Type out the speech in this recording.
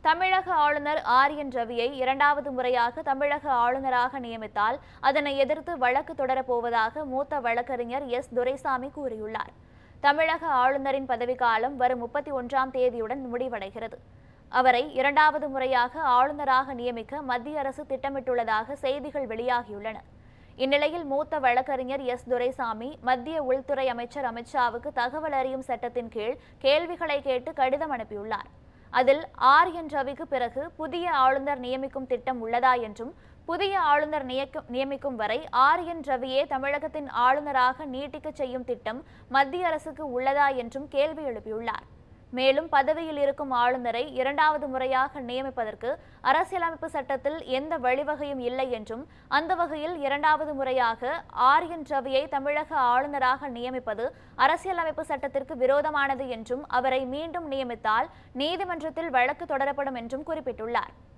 தமிழக ஆளுநர் R N ரவியை இரண்டாவது முறையாக தமிழக ஆளுநராக நியமித்தால் அதனை எதிர்த்து வழக்கு தொடரப்போவதாக மூத்த வழக்கறிஞர் எஸ் துரைசாமி கூறியுள்ளார் தமிழக ஆளுநரின் பதவிக்காலம் வரும் முப்பத்தி ஒன்றாம் தேதியுடன் முடிவடைகிறது அவரை இரண்டாவது முறையாக ஆளுநராக நியமிக்க மத்திய அரசு திட்டமிட்டுள்ளதாக செய்திகள் வெளியாகியுள்ளன இந்நிலையில் மூத்த வழக்கறிஞர் எஸ் துரைசாமி மத்திய உள்துறை அமைச்சர் அமித்ஷாவுக்கு தகவல் அறியும் சட்டத்தின் கீழ் கேள்விகளை கேட்டு கடிதம் அனுப்பியுள்ளார் அதில் ஆர் என் ரவிக்கு பிறகு புதிய ஆளுநர் நியமிக்கும் திட்டம் உள்ளதா என்றும் புதிய ஆளுநர் நியக்க- நியமிக்கும் வரை ஆர் என் ரவியே தமிழகத்தின் ஆளுநராக நீட்டிக்கச் செய்யும் திட்டம் மத்திய அரசுக்கு உள்ளதா என்றும் கேள்வி எழுப்பியுள்ளார் மேலும் பதவியில் இருக்கும் ஆளுநரை இரண்டாவது முறையாக நியமிப்பதற்கு அரசியலமைப்பு சட்டத்தில் எந்த வழிவகையும் இல்லை என்றும் அந்த வகையில் இரண்டாவது முறையாக ஆர் என் ரவியை தமிழக ஆளுநராக நியமிப்பது அரசியலமைப்பு சட்டத்திற்கு விரோதமானது என்றும் அவரை மீண்டும் நியமித்தால் நீதிமன்றத்தில் வழக்கு தொடரப்படும் என்றும் குறிப்பிட்டுள்ளார்